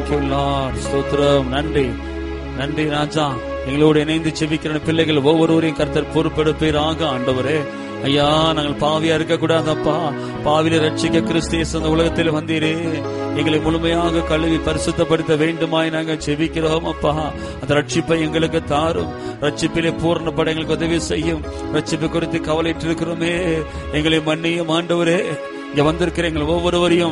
Thank you Lord ஸ்தோத்திரம் நன்றி நன்றி ராஜா எங்களோடு இணைந்து செபிக்கிற பிள்ளைகள் ஒவ்வொருவரையும் கர்த்தர் பொறுப்பெடுப்பீராக ஆண்டவரே ஐயா நாங்கள் பாவியா இருக்க கூடாதப்பா பாவில ரட்சிக்க கிறிஸ்து இயேசு இந்த உலகத்தில் வந்தீரே எங்களை முழுமையாக கழுவி பரிசுத்தப்படுத்த வேண்டுமாய் நாங்கள் செபிக்கிறோம் அப்பா அந்த ரட்சிப்பை எங்களுக்கு தாரும் ரட்சிப்பிலே பூர்ணப்பட எங்களுக்கு உதவி செய்யும் ரட்சிப்பு குறித்து கவலையிட்டு இருக்கிறோமே எங்களை மன்னியும் ஆண்டவரே இங்க வந்திருக்கிற எங்கள் ஒவ்வொருவரையும்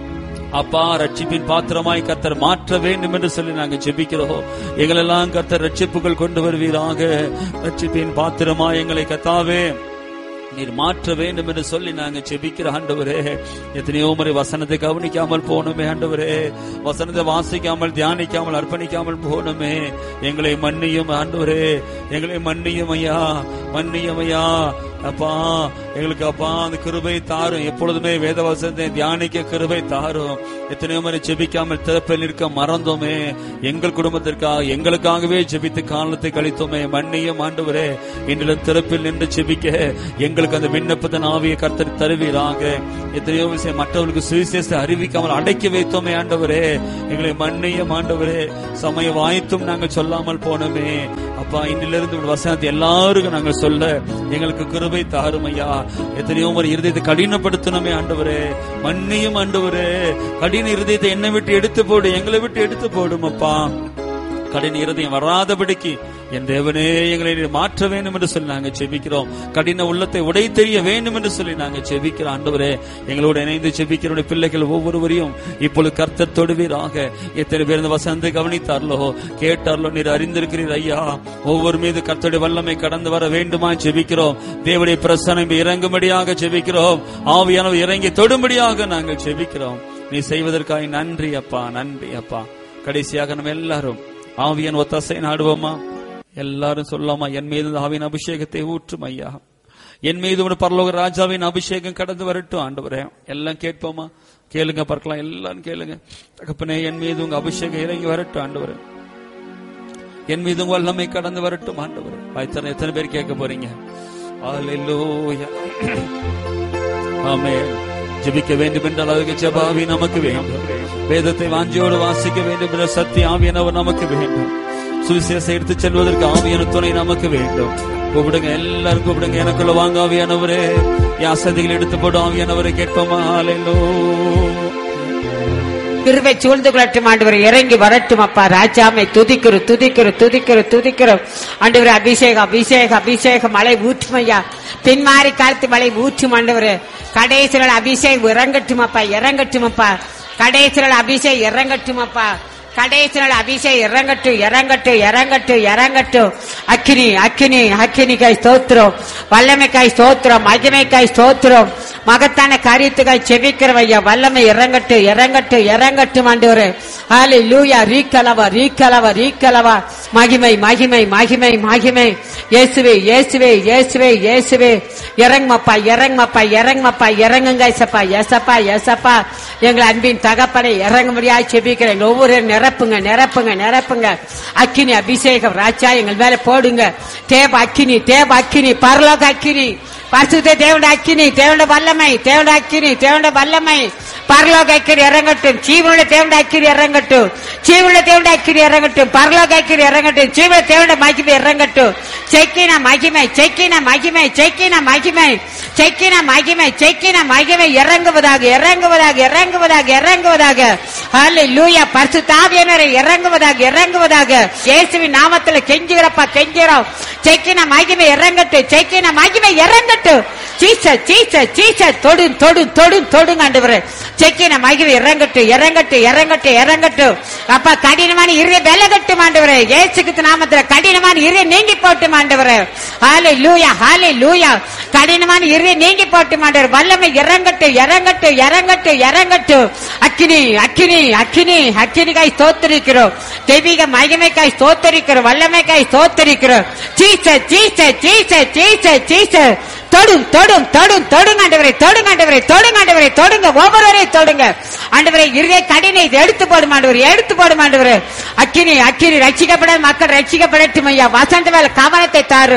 அப்பா ரட்சிப்பின் பாத்திரமாய் கர்த்தர் மாற்ற வேண்டும் என்று சொல்லி நாங்கள் ஜெபிக்கிறோம் எங்களெல்லாம் கர்த்தர் ரட்சிப்புகள் கொண்டு வருவீராக ரட்சிப்பின் பாத்திரமாய் எங்களை கத்தாவே நீர் மாற்ற வேண்டும் என்று சொல்லி நாங்க செபிக்கிற ஆண்டவரே எத்தனையோ முறை வசனத்தை கவனிக்காமல் போனோமே ஆண்டவரே வசனத்தை வாசிக்காமல் தியானிக்காமல் அர்ப்பணிக்காமல் போனோமே எங்களை மன்னியும் ஆண்டவரே எங்களை மன்னியும் ஐயா மன்னியும் ஐயா அப்பா எங்களுக்கு அப்பா அந்த கிருபை தாரும் எப்பொழுதுமே வேத வசனத்தை தியானிக்க கிருபை தாரும் எத்தனையோ முறை ஜெபிக்காமல் திறப்பில் நிற்க மறந்தோமே எங்கள் குடும்பத்திற்காக எங்களுக்காகவே ஜெபித்து காலத்தை கழித்தோமே மன்னியும் ஆண்டவரே இன்றிலும் திறப்பில் நின்று ஜெபிக்க எங்களுக்கு அந்த விண்ணப்பத்தின் ஆவியை கர்த்தர் தருவீராக எத்தனையோ விஷயம் மற்றவர்களுக்கு சுவிசேஷத்தை அறிவிக்காமல் அடக்கி வைத்தோமே ஆண்டவரே எங்களை மன்னியும் ஆண்டவரே சமய வாய்த்தும் நாங்கள் சொல்லாமல் போனோமே அப்பா இன்னிலிருந்து உங்கள் வசனத்தை எல்லாருக்கும் நாங்கள் சொல்ல எங்களுக்கு கிருபை தாரும் ஐயா எத்தனையோ ஒரு இருதயத்தை கடினப்படுத்தணுமே ஆண்டவரே மன்னியும் ஆண்டவரே கடின இருதயத்தை என்னை விட்டு எடுத்து போடு எங்களை விட்டு எடுத்து போடும் அப்பா கடின இருதயம் வராதபடிக்கு என் தேவனே எங்களை நீர் மாற்ற வேண்டும் என்று சொல்லி நாங்கள் செபிக்கிறோம் கடின உள்ளத்தை உடை தெரிய வேண்டும் என்று சொல்லி நாங்கள் செபிக்கிறோம் ஆண்டவரே எங்களோடு இணைந்து செபிக்கிற பிள்ளைகள் ஒவ்வொருவரையும் இப்பொழுது கர்த்தர் தொடுவீராக எத்தனை பேர் இந்த வசந்தை கவனித்தார்களோ கேட்டார்களோ நீர் அறிந்திருக்கிறீர் ஐயா ஒவ்வொரு மீது கர்த்தருடைய வல்லமை கடந்து வர வேண்டுமா செபிக்கிறோம் தேவடைய பிரசனம் இறங்கும்படியாக செபிக்கிறோம் ஆவியானவர் இறங்கி தொடும்படியாக நாங்கள் செபிக்கிறோம் நீ செய்வதற்காக நன்றி அப்பா நன்றி அப்பா கடைசியாக நம்ம எல்லாரும் ஆவியன் ஒத்தாசை நாடுவோமா எல்லாரும் சொல்லாமா என் மீது இந்த ஆவியின் அபிஷேகத்தை ஊற்றும் ஐயா என் மீது ஒரு பரலோக ராஜாவின் அபிஷேகம் கடந்து வரட்டும் ஆண்டவரே எல்லாம் கேட்போமா கேளுங்க பார்க்கலாம் எல்லாரும் கேளுங்க தகப்பனே என் மீது உங்க அபிஷேகம் இறங்கி வரட்டும் ஆண்டவரே என் மீது உங்க வல்லமை கடந்து வரட்டும் ஆண்டவரே எத்தனை எத்தனை பேர் கேட்க போறீங்க அல்லேலூயா ஆமென் ஜெபிக்க வேண்டும் என்ற அளவுக்கு ஜெபாவி நமக்கு வேண்டும் வேதத்தை வாஞ்சியோடு வாசிக்க வேண்டும் என்ற சத்திய ஆவியானவர் நமக்கு வேண்டும் சுவிசேஷம் எடுத்து செல்வதற்கு ஆவியான துணை நமக்கு வேண்டும் கூப்பிடுங்க எல்லாரும் கூப்பிடுங்க எனக்குள்ள வாங்க ஆவியானவரே என் அசதிகள் எடுத்து போடும் ஆவியானவரை கேட்போமா ஹalleluya கிருபை சூழ்ந்து கொள்ளட்டும் ஆண்டவர் இறங்கி வரட்டும் அப்பா ராஜாமை துதிக்கிறோம் துதிக்கிறோம் துதிக்கிறோம் துதிக்கிறோம் ஆண்டவர் அபிஷேகம் அபிஷேகம் அபிஷேகம் மழை ஊற்றும் ஐயா பின்மாறி காலத்து மழை ஊற்றும் ஆண்டவர் கடைசியில் அபிஷேகம் இறங்கட்டும் அப்பா இறங்கட்டும் அப்பா கடைசியில் அபிஷேகம் இறங்கட்டும் அப்பா கடைசி நாள் அபிஷேகம் இறங்கட்டும் இறங்கட்டும் இறங்கட்டும் இறங்கட்டும் அக்கினி அக்கினி அக்கினிக்காய் ஸ்தோத்திரம் வல்லமைக்காய் ஸ்தோத்திரம் மகிமைக்காய் ஸ்தோத்திரம் மகத்தான காரியத்துக்காய் செவிக்கிறோம் ஐயா வல்லமை இறங்கட்டும் இறங்கட்டும் இறங்கட்டும் ஆண்டவரே ஹாலி லூயா ரீக்கலவா ரீக்கலவா ரீக்கலவா மகிமை மகிமை மகிமை மகிமை இயேசுவே இயேசுவே இயேசுவே இயேசுவே இறங்குமப்பா இறங்குமப்பா இறங்குமப்பா இறங்குங்க ஏசப்பா ஏசப்பா ஏசப்பா எங்கள் அன்பின் தகப்பனை இறங்கும்படியா செபிக்கிறேன் எங்க ஒவ்வொரு நிரப்புங்க நிரப்புங்க நிரப்புங்க அக்கினி அபிஷேகம் ராஜா எங்கள் மேல போடுங்க தேவ அக்கினி தேவ அக்கினி பரலோக அக்கினி பரிசுத்த தேவட அக்கினி தேவட வல்லமை தேவட அக்கினி தேவட வல்லமை பரலோக அக்கினி இறங்கட்டும் ஜீவனுள்ள தேவட அக்கினி இறங்கட்டும் ஜீவனுள்ள தேவட அக்கினி இறங்கட்டும் பரலோக அக்கினி இறங்கட்டும் ஜீவன தேவட மகிமை இறங்கட்டும் செக்கின மகிமை செக்கின மகிமை செக்கின மகிமை செக்கின மகிமை செக்கின மகிமை இறங்குவதாக இறங்குவதாக இறங்குவதாக இறங்குவதாக ஹalleluya பரிசுத்தாவியனரை இறங்குவதாக இறங்குவதாக இயேசுவின் நாமத்துல கெஞ்சுகிறப்பா கெஞ்சுகிறோம் செக்கின மகிமை இறங்கட்டும் செக்கின மகிமை இறங்கட்டும் சீச சீச சீச தொடு தொடு தொடு தொடுங்க ஆண்டவரே செக்கின மகிமை இறங்கட்டும் இறங்கட்டும் இறங்கட்டும் இறங்கட்டும் அப்பா கடினமான இரு விலகட்டும் ஆண்டவரே இயேசுக்கு நாமத்துல கடினமான இரு நீங்கி போட்டும் ஆண்டவரே ஹாலே லூயா ஹாலே லூயா கடினமான இரு நீங்கி போட்டும் ஆண்டவர் வல்லமை இறங்கட்டும் இறங்கட்டும் இறங்கட்டும் இறங்கட்டும் அக்கினி அக்கினி அக்கினி அக்கினிக்காய் ஸ்தோத்தரிக்கிறோம் தெய்வீக மகிமைக்காய் ஸ்தோத்தரிக்கிறோம் வல்லமைக்காய் ஸ்தோத்தரிக்கிறோம் சீச சீச சீச சீச சீச தொடும் தொடும் தொடும் தொடுங்க ஆண்டவரை தொடுங்க ஆண்டவரை தொடுங்க ஆண்டவரை தொடுங்க ஒவ்வொருவரையும் தொடுங்க ஆண்டவரை இருதய கடினை இது எடுத்து போடும் ஆண்டவர் எடுத்து போடும் ஆண்டவர் அக்கினி அக்கினி ரட்சிக்கப்பட மக்கள் ரட்சிக்கப்படட்டும் ஐயா வசந்த மேல கவனத்தை தாரும்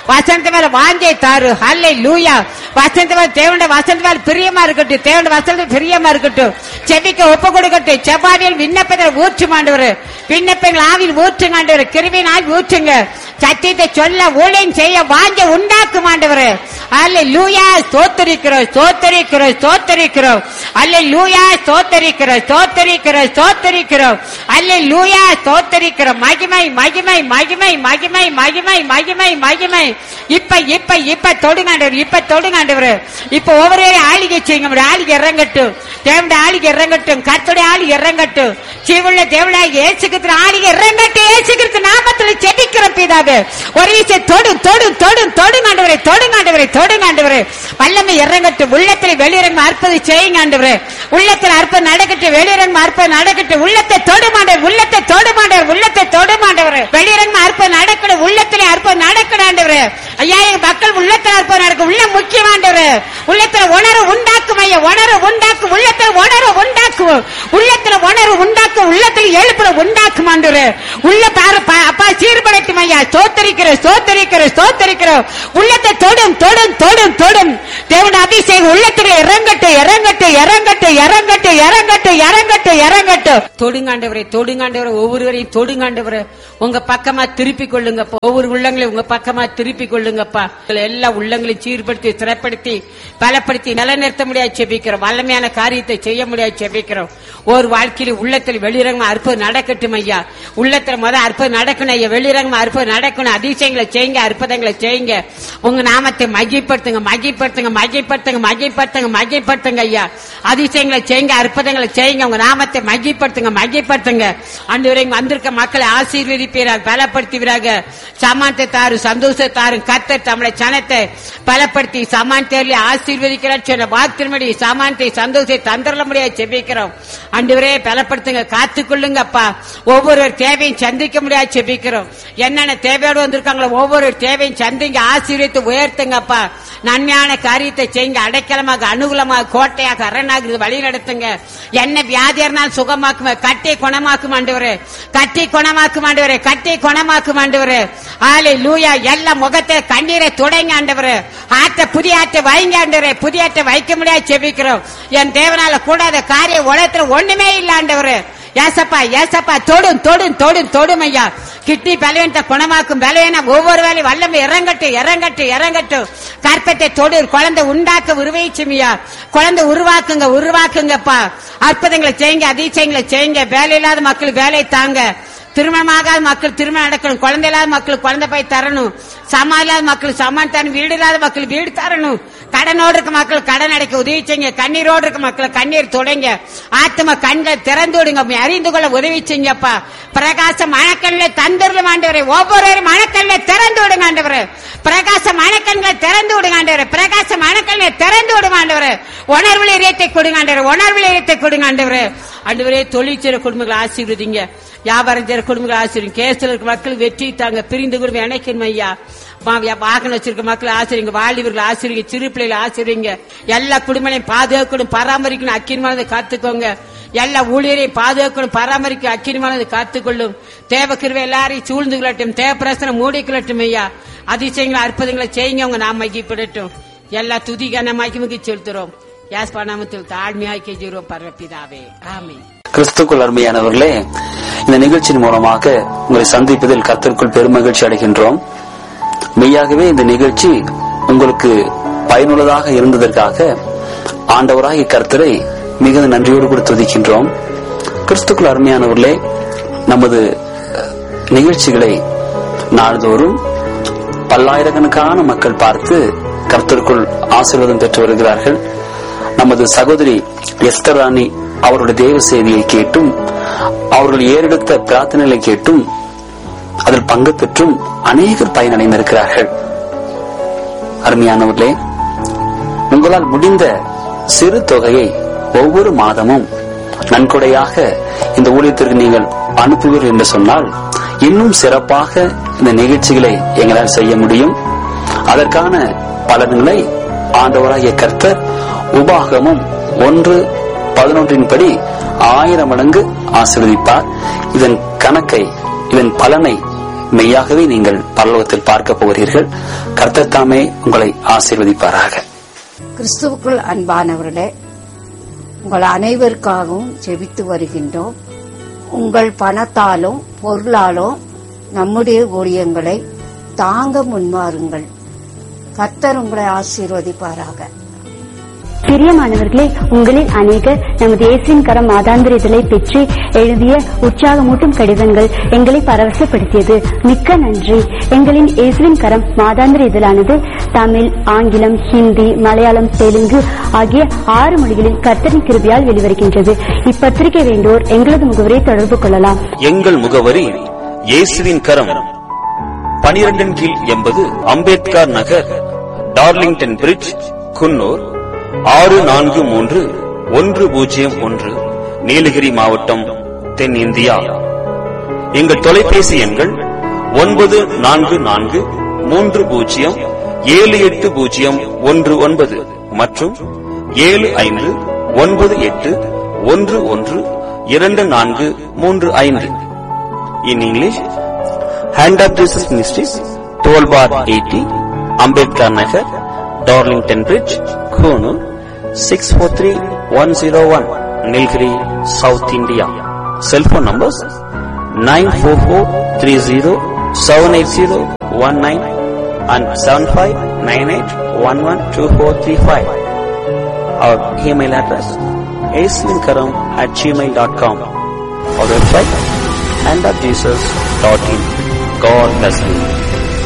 வசனத்து மேல வாஞ்சை தாரு ஹல்லை லூயா வசனத்து மேல தேவனுடைய வசனத்து மேல பிரியமா இருக்கட்டும் தேவனுடைய வசனத்து பிரியமா இருக்கட்டும் செவிக்க ஒப்பு கொடுக்கட்டும் செவ்வாயில் விண்ணப்பத்தை ஊற்று மாண்டவர் விண்ணப்பங்கள் ஆவில் ஊற்றுங்க ஆண்டவர் கிருவின் ஆவி ஊற்றுங்க சத்தியத்தை சொல்ல ஊழியம் செய்ய வாஞ்ச உண்டாக்கும் ஆண்டவர் அல்ல லூயா ஸ்தோத்தரிக்கிறோம் ஸ்தோத்தரிக்கிறோம் ஸ்தோத்தரிக்கிறோம் அல்ல லூயா ஸ்தோத்தரிக்கிறோம் ஸ்தோத்தரிக்கிறோம் ஸ்தோத்தரிக்கிறோம் அல்ல லூயா ஸ்தோத்தரிக்கிறோம் மகிமை மகிமை மகிமை மகிமை மகிமை மகிமை மகிமை இப்ப இப்ப இப்ப தொடுங்காண்டவர் இப்ப தொடுங்காண்டவர் இப்ப ஒவ்வொரு ஆளிகை செய்யுங்க நம்முடைய ஆளிகை இறங்கட்டும் தேவனுடைய ஆளிகை இறங்கட்டும் கர்த்தருடைய ஆளிகை இறங்கட்டும் சிவுள்ள தேவனாய் இயேசுகிற ஆளிகை இறங்கட்டும் இயேசுகிற நாமத்தில் செபிக்கிறோம் பிதாவே ஒரு விஷயம் தொடு தொடு தொடு தொடுங்காண்டவரே தொடுங்காண்டவரே தொடுங்காண்டவரே வல்லமை இறங்கட்டும் உள்ளத்தில் வெளியிறங்க அற்பது செய்யுங்க ஆண்டவரே உள்ளத்தில் அற்பம் நடக்கட்டும் வெளியிறங்க அற்பம் நடக்கட்டும் உள்ளத்தை தொடுமாண்டவர் உள்ளத்தை தொடுமாண்டவர் உள்ளத்தை தொடுமாண்டவர் வெளியிறங்க அற்பம் நடக்கணும் உள்ளத்திலே அற்பம் நடக்கணும் ஆண்டவரே ஐயா எங்க மக்கள் உள்ளத்தில் அற்பம் நடக்கும் உள்ள முக்கியமாண்டவர் உள்ளத்துல உணர்வு உண்டாக்கும் ஐயா உணர்வு உண்டாக்கும் உள்ளத்துல உணர்வு உண்டாக்கும் உள்ளத்துல உணர்வு உண்டாக்கும் உள்ளத்துல எழுப்புற உண்டாக்கும் ஆண்டவரே உள்ள பாரு பா- அப்பா சீர்படுத்தும் ஐயா சோத்தரிக்கிற சோத்தரிக்கிற சோத்தரிக்கிற உள்ளத்தை தொடும் தொடும் தொடும் தொடும் தேவனுடைய அபிஷேகம் உள்ளத்துல இறங்கட்டும் இறங்கட்டும் இறங்கட்டும் இறங்கட்டும் இறங்கட்டும் இறங்கட்டும் இறங்கட்டும் தொடுங்காண்டவரை தொடுங்காண்டவரை ஒவ்வொருவரையும் தொடுங்காண்டவரை உங்க பக்கமா திருப்பி கொள்ளுங்கப்பா ஒவ்வொரு உள்ளங்களையும் உங்க பக்கமா திருப்பி கொள்ளுங்கப்பா உங்களை எல்லா உள்ளங்களையும் சீர்படுத்தி திறப்படுத்தி பலப்படுத்தி நிலைநிறுத்த முடியாது செபிக்கிறோம் வல்லமையான காரியத்தை செய்ய முடியாது செபிக்கிறோம் ஒரு வாழ்க்கையில உள்ளத்தில் வெளிரங்கமா அற்புதம் நடக்கட்டும் ஐயா உள்ளத்துல முத அற்புதம் நடக்கணும் ஐயா வெளிரங்கமா அற்புதம் நடக்கணும் அதிசயங்களை செய்யுங்க அற்புதங்களை செய்யுங்க உங்க நாமத்தை மகிப்படுத்துங்க மகிப்படுத்துங்க மகிப்படுத்துங்க மகிப்படுத்துங்க மகிப்படுத்துங்க ஐயா அதிசயங்களை செய்யுங்க அற்புதங்களை செய்யுங்க உங்க நாமத்தை மகிப்படுத்துங்க மகிப்படுத்துங்க அன்று வரை வந்திருக்க மக்களை ஆசீர்வதிப்பீராக பலப்படுத்துவீராக சமானத்தை தாரு சந்தோஷத்தை தாரு கத்த தமிழை சனத்தை பலப்படுத்தி சமான் தேர்லி ஆசீர்வதிக்கிறார் சொன்ன வாக்கின்படி சமானத்தை சந்தோஷத்தை தந்திர முடியாது செபிக்கிறோம் அன்றுவரே பலப்படுத்துங்க காத்துக்கொள்ளுங்க அப்பா ஒவ்வொரு தேவையும் சந்திக்க முடியாது செபிக்கிறோம் என்னென்ன தேவையோடு வந்திருக்காங்களோ ஒவ்வொரு தேவையும் சந்திங்க ஆசீர்வதித்து உயர்த்துங்கப்பா நன்மையான காரியத்தை செய்யுங்க அடைக்கலமாக அனுகூலமாக கோட்டையாக அரணாக இது வழி நடத்துங்க என்ன வியாதியா இருந்தாலும் சுகமாக்குங்க கட்டி குணமாக்கும் ஆண்டவரே கட்டி குணமாக்கும் ஆண்டவரே கட்டி குணமாக்கும் ஆண்டவரே ஆலை லூயா எல்லா முகத்தை கண்ணீரை துடைங்க ஆண்டவரே ஆற்ற புதிய ஆற்றை வைங்க ஆண்டவரே புதிய ஆற்றை வைக்க முடியாது செபிக்கிறோம் என் தேவனால கூடாத காரியம் உலகத்துல ஒண்ணுமே இல்ல ஆண்டவரே ஏசப்பா ஏசப்பா தொடும் தொடும் தொடும் தொடும் ஐயா கிட்னி பலவீனத்தை குணமாக்கும் பலவீனம் ஒவ்வொரு வேலையும் வல்லமை இறங்கட்டும் இறங்கட்டும் இறங்கட்டும் கற்பத்தை தொடு குழந்தை உண்டாக்க உருவாச்சுமியா குழந்தை உருவாக்குங்க உருவாக்குங்கப்பா அற்புதங்களை செய்யுங்க அதிசயங்களை செய்யுங்க வேலை இல்லாத மக்கள் வேலை தாங்க திருமணமாகாத மக்கள் திருமணம் நடக்கணும் குழந்தை இல்லாத மக்களுக்கு குழந்தை போய் தரணும் சமான் இல்லாத மக்கள் சமான் தரணும் வீடு இல்லாத மக்கள் வீடு தரணும் கடனோடு இருக்க மக்கள் கடன் அடைக்க உதவி செய்யுங்க கண்ணீரோடு இருக்க மக்கள் கண்ணீர் தொடங்க ஆத்ம கண்களை திறந்து விடுங்க உம்மை அறிந்து கொள்ள உதவி செய்யுங்கப்பா பிரகாச மணக்கண்களை தந்திரல ஆண்டவரே ஒவ்வொரு மணக்கண்களை திறந்து விடுங்க ஆண்டவரே பிரகாச மணக்கண்களை திறந்து விடுங்க ஆண்டவரே பிரகாச மணக்கண்களை திறந்து விடுங்க ஆண்டவரே உணர்வுல இதயத்தை கொடுங்க ஆண்டவரே உணர்வுல இதயத்தை கொடுங்க ஆண்டவரே ஆண்டவரே தொழிற்சிற குடும்பங்களை ஆசீர்வதிங்க வியாபாரம் செய்யற குடும்பங்களை ஆசிரியம் கேஸ்ல இருக்க மக்கள் வெற்றி தாங்க பிரிந்து குடும்பம் இணைக்கணும் ஐயா வா- வியா- வாகனம் வச்சிருக்க மக்கள் ஆசிரியங்க வாலிபர்கள் ஆசிரியங்க சிறு பிள்ளைகளை ஆசிரியங்க எல்லா குடும்பங்களையும் பாதுகாக்கணும் பராமரிக்கணும் அக்கிரமானதை காத்துக்கோங்க எல்லா ஊழியரையும் பாதுகாக்கணும் பராமரிக்க அக்கிரமானதை காத்துக்கொள்ளும் தேவ கிருவை எல்லாரையும் சூழ்ந்து கொள்ளட்டும் தேவ பிரசனை மூடிக்கொள்ளட்டும் ஐயா அதிசயங்களை அற்புதங்களை செய்யுங்க அவங்க நாம் மகிப்படட்டும் எல்லா துதி கனமாக்கி செலுத்துறோம் யாஸ்பா நாமத்தில் தாழ்மையாக்கி ஜீரோ பரப்பிதாவே ஆமென் கிறிஸ்துக்குள் அருமையானவர்களே இந்த நிகழ்ச்சியின் மூலமாக உங்களை சந்திப்பதில் கர்த்தருக்குள் பெருமகிழ்ச்சி அடைகின்றோம் மெய்யாகவே இந்த நிகழ்ச்சி உங்களுக்கு பயனுள்ளதாக இருந்ததற்காக ஆண்டவராகிய கர்த்தரை மிகுந்த நன்றியோடு கூட துதிக்கின்றோம் கிறிஸ்துக்குள் அருமையானவர்களே நமது அஹ், நிகழ்ச்சிகளை நாள்தோறும் பல்லாயிரக்கணக்கான மக்கள் பார்த்து கர்த்தருக்குள் ஆசீர்வாதம் பெற்று வருகிறார்கள் நமது சகோதரி எஸ்தர் ராணி அவருடைய தேவ செய்தியை கேட்டும் அவர்கள் ஏறெடுத்த பிரார்த்தனைகளை கேட்டும் அதில் பங்கு பெற்றும் அநேகர் பயனடைந்திருக்கிறார்கள் அருமையானவர்களே உங்களால் முடிந்த சிறு தொகையை ஒவ்வொரு மாதமும் நன்கொடையாக இந்த ஊழியத்திற்கு நீங்கள் அனுப்புவீர்கள் என்று சொன்னால் இன்னும் சிறப்பாக இந்த நிகழ்ச்சிகளை எங்களால் செய்ய முடியும் அதற்கான பலன்களை ஆண்டவராகிய கர்த்தர் உபாகமும் ஒன்று பதினொன்றின் படி ஆயிரம் மடங்கு ஆசீர்வதிப்பார் இதன் கணக்கை இதன் பலனை மெய்யாகவே நீங்கள் பரலோகத்தில் பார்க்க போகிறீர்கள் கர்த்தர் தாமே உங்களை ஆசீர்வதிப்பாராக கிறிஸ்துவுக்குள் அன்பானவர்களே உங்கள் அனைவருக்காகவும் ஜெபித்து வருகின்றோம் உங்கள் பணத்தாலும் பொருளாலும் நம்முடைய ஊழியங்களை தாங்க முன்வாருங்கள் கர்த்தர் உங்களை ஆசீர்வதிப்பாராக பிரியமானவர்களே உங்களில் அநேகர் நமது இயேசுவின் கரம் மாதாந்திர இதழை பெற்று எழுதிய உற்சாகமூட்டும் கடிதங்கள் எங்களை பரவசப்படுத்தியது மிக்க நன்றி எங்களின் இயேசுவின் கரம் மாதாந்திர இதழானது தமிழ் ஆங்கிலம் ஹிந்தி மலையாளம் தெலுங்கு ஆகிய ஆறு மொழிகளில் கர்த்தரின் கிருபியால் வெளிவருகின்றது இப்பத்திரிகை வேண்டோர் எங்களது முகவரை தொடர்பு கொள்ளலாம் எங்கள் முகவரி இயேசுவின் கரம் பனிரெண்டின் கீழ் எண்பது அம்பேத்கர் நகர் டார்லிங்டன் பிரிட்ஜ் குன்னூர் ஆறு நான்கு மூன்று ஒன்று பூஜ்ஜியம் ஒன்று நீலகிரி மாவட்டம் தென்னிந்தியா எங்கள் தொலைபேசி எண்கள் ஒன்பது நான்கு நான்கு மூன்று பூஜ்ஜியம் ஏழு எட்டு பூஜ்ஜியம் ஒன்று ஒன்பது மற்றும் ஏழு ஐந்து ஒன்பது எட்டு ஒன்று ஒன்று இரண்டு நான்கு மூன்று ஐந்து in English hand of Jesus ministries twelve bar eighty Ambedkar Nagar Darlington bridge Coonoor six four three one zero one Nilgiri south India cellphone numbers nine four four three zero seven eight zero one nine and seven five nine eight one one two four three five our email address ஏஸ்லின்கரம் at Gmail dot com our website and of Jesus.in. God bless you.